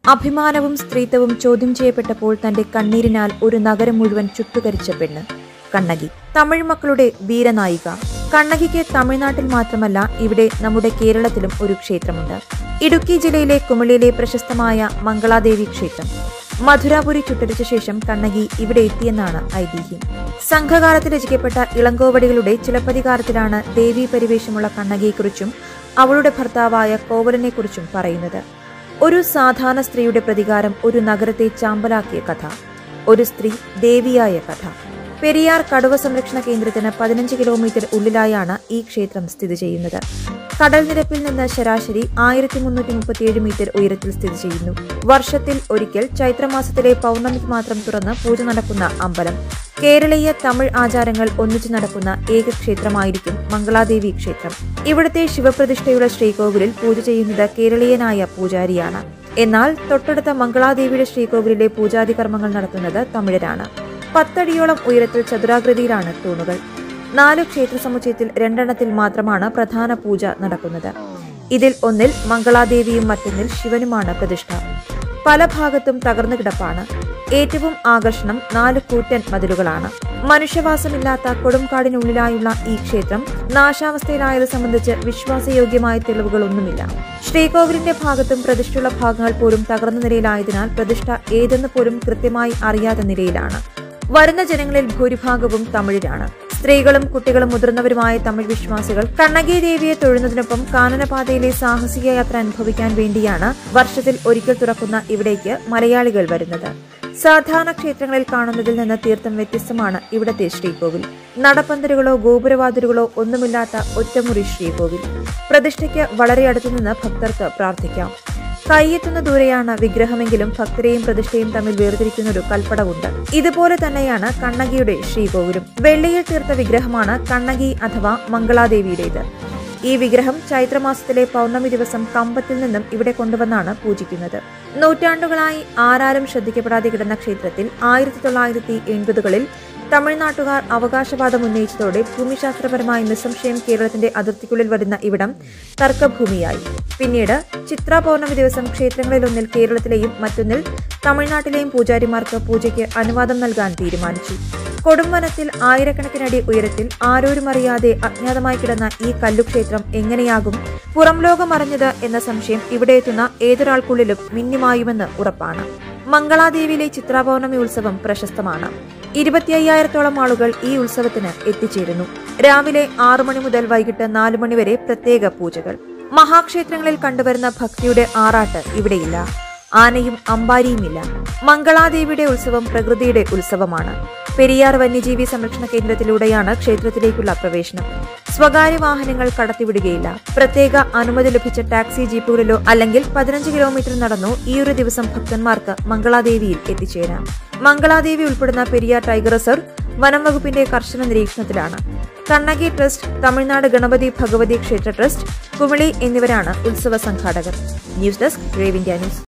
അഭിമാനവും സ്ത്രീത്വവും ചോദ്യം ചെയ്യപ്പെട്ടപ്പോൾ തന്റെ കണ്ണീരിനാൽ ഒരു നഗരം മുഴുവൻ ചുട്ടുകരിച്ച പെണ്ണ് കണ്ണകി തമിഴ് മക്കളുടെ വീരനായിക കണ്ണകിക്ക് തമിഴ്നാട്ടിൽ മാത്രമല്ല ഇവിടെ നമ്മുടെ കേരളത്തിലും ഒരു ക്ഷേത്രമുണ്ട് ഇടുക്കി ജില്ലയിലെ കുമിളിയിലെ പ്രശസ്തമായ മംഗളാദേവി ക്ഷേത്രം മധുരാപുരി ചുട്ടരിച്ച ശേഷം കണ്ണകി ഇവിടെ എത്തിയെന്നാണ് ഐതിഹ്യം സംഘകാലത്ത് രചിക്കപ്പെട്ട ഇളങ്കോവടികളുടെ ചിലപ്പതികാരത്തിലാണ് ദേവീ പരിവേഷമുള്ള കണ്ണകിയെക്കുറിച്ചും അവളുടെ ഭർത്താവായ കോവലനെക്കുറിച്ചും പറയുന്നത് ഒരു സാധാരണ സ്ത്രീയുടെ പ്രതികാരം ഒരു നഗരത്തെ ചാമ്പലാക്കിയ കഥ ഒരു സ്ത്രീ ദേവിയായ കഥ പെരിയാർ കടുവ സംരക്ഷണ കേന്ദ്രത്തിന് പതിനഞ്ച് കിലോമീറ്റർ ഉള്ളിലായാണ് ഈ ക്ഷേത്രം സ്ഥിതി ചെയ്യുന്നത് കടൽ നിരപ്പിൽ നിന്ന് ശരാശരി ആയിരത്തി മുന്നൂറ്റി മുപ്പത്തിയേഴ് മീറ്റർ ഉയരത്തിൽ സ്ഥിതി ചെയ്യുന്നു വർഷത്തിൽ ഒരിക്കൽ ചൈത്രമാസത്തിലെ പൗർണമിക്ക് മാത്രം തുറന്ന് പൂജ നടക്കുന്ന അമ്പലം കേരളീയ തമിഴ് ആചാരങ്ങൾ ഒന്നിച്ചു നടക്കുന്ന ഏക ക്ഷേത്രമായിരിക്കും മംഗളാദേവി ക്ഷേത്രം ഇവിടുത്തെ ശിവപ്രതിഷ്ഠയുള്ള ശ്രീകോവിലിൽ പൂജ ചെയ്യുന്നത് കേരളീയനായ പൂജാരിയാണ് എന്നാൽ തൊട്ടടുത്ത മംഗളാദേവിയുടെ ശ്രീകോവിലിലെ പൂജാതി കർമ്മങ്ങൾ നടത്തുന്നത് തമിഴരാണ് പത്തടിയോളം ഉയരത്തിൽ ചതുരാകൃതിയിലാണ് തൂണുകൾ നാലു ക്ഷേത്ര സമുച്ചയത്തിൽ രണ്ടെണ്ണത്തിൽ മാത്രമാണ് പ്രധാന പൂജ നടക്കുന്നത് ഇതിൽ ഒന്നിൽ മംഗളാദേവിയും മറ്റൊന്നിൽ ശിവനുമാണ് പ്രതിഷ്ഠ പല ഭാഗത്തും തകർന്നു കിടപ്പാണ് ഏറ്റവും ആകർഷണം നാല് കൂറ്റൻ മതിലുകളാണ് മനുഷ്യവാസമില്ലാത്ത കൊടുംകാടിനുള്ളിലായുള്ള ഈ ക്ഷേത്രം നാശാവസ്ഥയിലായത് സംബന്ധിച്ച് വിശ്വാസയോഗ്യമായ തെളിവുകളൊന്നുമില്ല ശ്രീകോവിലിന്റെ ഭാഗത്തും പ്രതിഷ്ഠയുള്ള ഭാഗങ്ങൾ പോലും തകർന്ന നിലയിലായതിനാൽ പ്രതിഷ്ഠ ഏതെന്ന് പോലും കൃത്യമായി അറിയാത്ത നിലയിലാണ് വരുന്ന ജനങ്ങളിൽ ഭൂരിഭാഗവും തമിഴിലാണ് സ്ത്രീകളും കുട്ടികളും മുതിർന്നവരുമായ തമിഴ് വിശ്വാസികൾ കണ്ണകി ദേവിയെ തൊഴുന്നതിനൊപ്പം കാനനപാതയിലെ സാഹസിക യാത്ര അനുഭവിക്കാൻ വേണ്ടിയാണ് വർഷത്തിൽ ഒരിക്കൽ തുറക്കുന്ന ഇവിടേക്ക് മലയാളികൾ വരുന്നത് സാധാരണ ക്ഷേത്രങ്ങളിൽ കാണുന്നതിൽ നിന്ന് തീർത്തും വ്യത്യസ്തമാണ് ഇവിടത്തെ ശ്രീകോവിൽ നടപ്പന്തലുകളോ ഗോപുരവാതിലുകളോ ഒന്നുമില്ലാത്ത ഒറ്റമുറി ശ്രീകോവിൽ പ്രതിഷ്ഠയ്ക്ക് വളരെ അടുത്തുനിന്ന് ഭക്തർക്ക് പ്രാർത്ഥിക്കാം കൈയെത്തുന്ന ദൂരെയാണ് വിഗ്രഹമെങ്കിലും ഭക്തരെയും പ്രതിഷ്ഠയും തമ്മിൽ വേർതിരിക്കുന്ന ഒരു കൽപ്പടവുണ്ട് ഇതുപോലെ തന്നെയാണ് കണ്ണകിയുടെ ശ്രീകോവിലും വെള്ളിയിൽ തീർത്ത വിഗ്രഹമാണ് കണ്ണകി അഥവാ മംഗളാദേവിയുടേത് ഈ വിഗ്രഹം ചൈത്രമാസത്തിലെ പൗർണമി ദിവസം കമ്പത്തിൽ നിന്നും ഇവിടെ കൊണ്ടുവന്നാണ് പൂജിക്കുന്നത് നൂറ്റാണ്ടുകളായി ആരാരും ശ്രദ്ധിക്കപ്പെടാതെ കിടന്ന ക്ഷേത്രത്തിൽ ആയിരത്തി തൊള്ളായിരത്തി എൺപതുകളിൽ തമിഴ്നാട്ടുകാർ അവകാശവാദം ഉന്നയിച്ചതോടെ ഭൂമിശാസ്ത്രപരമായി നിസ്സംശയം കേരളത്തിന്റെ അതിർത്തിക്കുള്ളിൽ വരുന്ന ഇവിടം തർക്കഭൂമിയായി പിന്നീട് ചിത്ര പൗർണമി ദിവസം ക്ഷേത്രങ്ങളിലൊന്നിൽ കേരളത്തിലെയും മറ്റൊന്നിൽ തമിഴ്നാട്ടിലെയും പൂജാരിമാർക്ക് പൂജയ്ക്ക് അനുവാദം നൽകാൻ തീരുമാനിച്ചു കൊടുംവനത്തിൽ ആയിരക്കണക്കിനടി ഉയരത്തിൽ ആരോരുമറിയാതെ അജ്ഞാതമായി കിടന്ന ഈ കല്ലുക്ഷേത്രം എങ്ങനെയാകും പുറം ലോകം അറിഞ്ഞത് എന്ന സംശയം ഇവിടെ എത്തുന്ന ഏതൊരാൾക്കുള്ളിലും മിന്നിമായുമെന്ന് ഉറപ്പാണ് മംഗളാദേവിയിലെ ചിത്രാപൗർണമി ഉത്സവം പ്രശസ്തമാണ് ഇരുപത്തി അയ്യായിരത്തോളം ആളുകൾ ഈ ഉത്സവത്തിന് എത്തിച്ചേരുന്നു രാവിലെ ആറു മണി മുതൽ വൈകിട്ട് നാലു മണി വരെ പ്രത്യേക പൂജകൾ മഹാക്ഷേത്രങ്ങളിൽ കണ്ടുവരുന്ന ഭക്തിയുടെ ആറാട്ട് ഇവിടെയില്ല ആനയും അമ്പാരിയുമില്ല മംഗളാദേവിയുടെ ഉത്സവം പ്രകൃതിയുടെ ഉത്സവമാണ് പെരിയാർ വന്യജീവി സംരക്ഷണ കേന്ദ്രത്തിലൂടെയാണ് ക്ഷേത്രത്തിലേക്കുള്ള പ്രവേശനം സ്വകാര്യ വാഹനങ്ങൾ കടത്തിവിടുകയില്ല പ്രത്യേക അനുമതി ലഭിച്ച ടാക്സി ജീപ്പുകളിലോ അല്ലെങ്കിൽ പതിനഞ്ച് കിലോമീറ്റർ നടന്നോ ഈ ഒരു ദിവസം ഭക്തന്മാർക്ക് മംഗളാദേവിയിൽ എത്തിച്ചേരാം മംഗളാദേവി ഉൾപ്പെടുന്ന പെരിയാർ ടൈഗർ റിസർവ് വനം വകുപ്പിന്റെ കർശന നിരീക്ഷണത്തിലാണ് കണ്ണകി ട്രസ്റ്റ് തമിഴ്നാട് ഗണപതി ഭഗവതി ക്ഷേത്ര ട്രസ്റ്റ് കുമിളി എന്നിവരാണ് ഉത്സവ സംഘാടകർ news desk rave India news